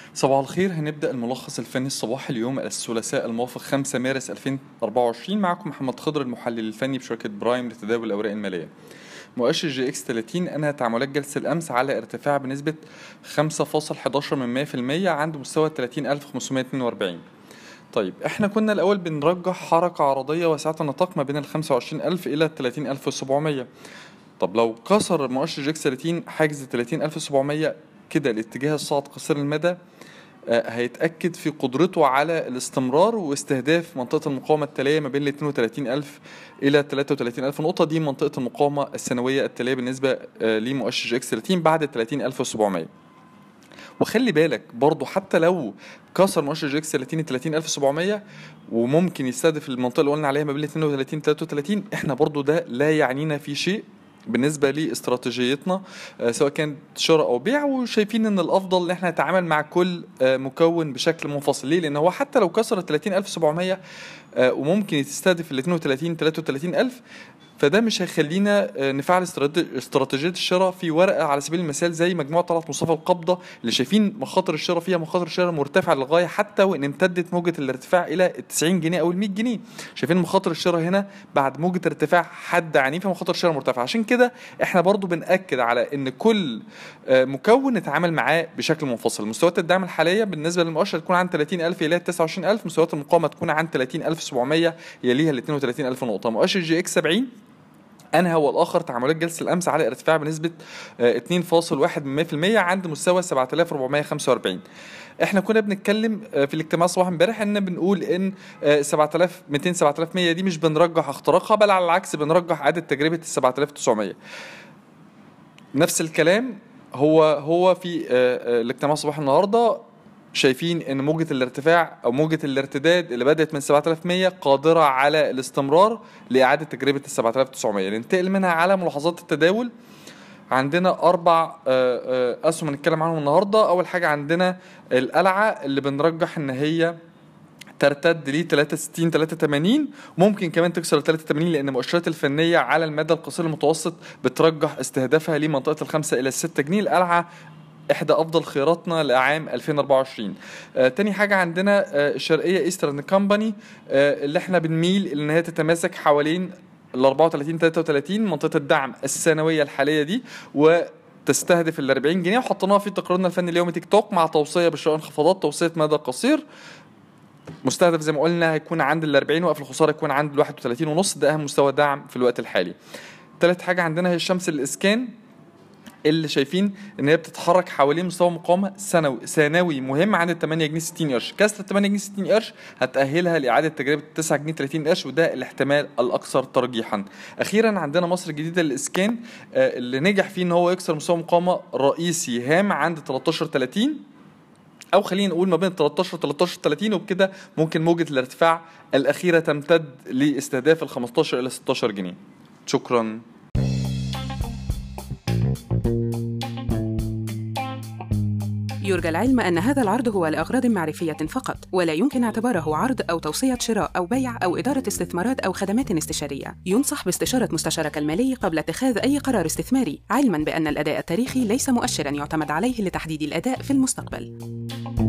صباح الخير هنبدأ الملخص الفني الصباحي اليوم الثلاثاء الموافق 5 مارس 2024 معكم محمد خضر المحلل الفني بشركة برايم لتداول الأوراق المالية مؤشر جي اكس 30 انهى تعاملات جلسة الأمس على ارتفاع بنسبة 5.11% من 100% عند مستوى 30542 طيب احنا كنا الأول بنرجح حركة عرضية واسعة النطاق ما بين ال 25000 إلى 30700 طب لو كسر مؤشر جي اكس 30 حاجز 30700 كده الاتجاه الصاعد قصير المدى آه، هيتأكد في قدرته على الاستمرار واستهداف منطقة المقاومة التالية ما بين ال 32000 إلى 33000 نقطة دي منطقة المقاومة السنوية التالية بالنسبة آه، لمؤشر جي اكس 30 بعد 30700 وخلي بالك برضو حتى لو كسر مؤشر جي اكس 30 30700 وممكن يستهدف المنطقة اللي قلنا عليها ما بين 32 33 احنا برضو ده لا يعنينا في شيء بالنسبه لاستراتيجيتنا آه، سواء كانت شراء او بيع وشايفين ان الافضل ان احنا نتعامل مع كل آه، مكون بشكل منفصل ليه لان هو حتى لو كسر 30700 آه، وممكن تستهدف ال 32 33000 فده مش هيخلينا آه، نفعل استراتيجي- استراتيجيه الشراء في ورقه على سبيل المثال زي مجموعه طلعت مصطفى القبضه اللي شايفين مخاطر الشراء فيها مخاطر الشراء مرتفعه للغايه حتى وان امتدت موجه الارتفاع الى ال 90 جنيه او ال 100 جنيه شايفين مخاطر الشراء هنا بعد موجه ارتفاع حد عنيفه مخاطر الشراء مرتفعه عشان كده احنا برضو بناكد على ان كل آه، مكون نتعامل معاه بشكل منفصل مستويات الدعم الحاليه بالنسبه للمؤشر تكون عن 30000 الى 29000 مستويات المقاومه تكون عن 30700 يليها ال 32000 نقطه مؤشر جي اكس 70 انهى والاخر تعاملات جلسه الامس على ارتفاع بنسبه آه، 2.1 من 100% عند مستوى 7445 احنا كنا بنتكلم آه، في الاجتماع صباح امبارح ان بنقول ان آه، 7200 7100 دي مش بنرجح اختراقها بل على العكس بنرجح اعاده تجربه ال 7900 نفس الكلام هو هو في آه، آه، الاجتماع صباح النهارده شايفين ان موجة الارتفاع او موجة الارتداد اللي بدأت من 7100 قادرة على الاستمرار لإعادة تجربة ال 7900 ننتقل منها على ملاحظات التداول عندنا اربع آه، آه، اسهم هنتكلم عنهم النهارده اول حاجه عندنا القلعه اللي بنرجح ان هي ترتد ل 63 83 ممكن كمان تكسر ال 83 لان المؤشرات الفنيه على المدى القصير المتوسط بترجح استهدافها لمنطقه الخمسة الى الستة جنيه القلعه احدى افضل خياراتنا لعام 2024 آه تاني حاجه عندنا آه الشرقيه ايسترن كومباني آه اللي احنا بنميل ان هي تتماسك حوالين ال 34 33 منطقه الدعم السنويه الحاليه دي و تستهدف ال 40 جنيه وحطيناها في تقريرنا الفني اليومي تيك توك مع توصيه بشراء انخفاضات توصيه مدى قصير مستهدف زي ما قلنا هيكون عند ال 40 وقف الخساره يكون عند ال 31 ونص ده اهم مستوى دعم في الوقت الحالي. تالت حاجه عندنا هي الشمس الاسكان اللي شايفين ان هي بتتحرك حوالين مستوى مقاومه سنوي ثانوي مهم عند ال 8 جنيه 60 قرش كسر 8 جنيه 60 قرش هتاهلها لاعاده تجربه 9 جنيه 30 قرش وده الاحتمال الاكثر ترجيحا اخيرا عندنا مصر الجديده للاسكان آه، اللي نجح فيه ان هو يكسر مستوى مقاومه رئيسي هام عند 13 30 او خلينا نقول ما بين 13 13 30 وبكده ممكن موجه الارتفاع الاخيره تمتد لاستهداف ال 15 الى 16 جنيه شكرا يرجى العلم أن هذا العرض هو لأغراض معرفية فقط، ولا يمكن اعتباره عرض أو توصية شراء أو بيع أو إدارة استثمارات أو خدمات استشارية. ينصح باستشارة مستشارك المالي قبل اتخاذ أي قرار استثماري، علماً بأن الأداء التاريخي ليس مؤشراً يعتمد عليه لتحديد الأداء في المستقبل.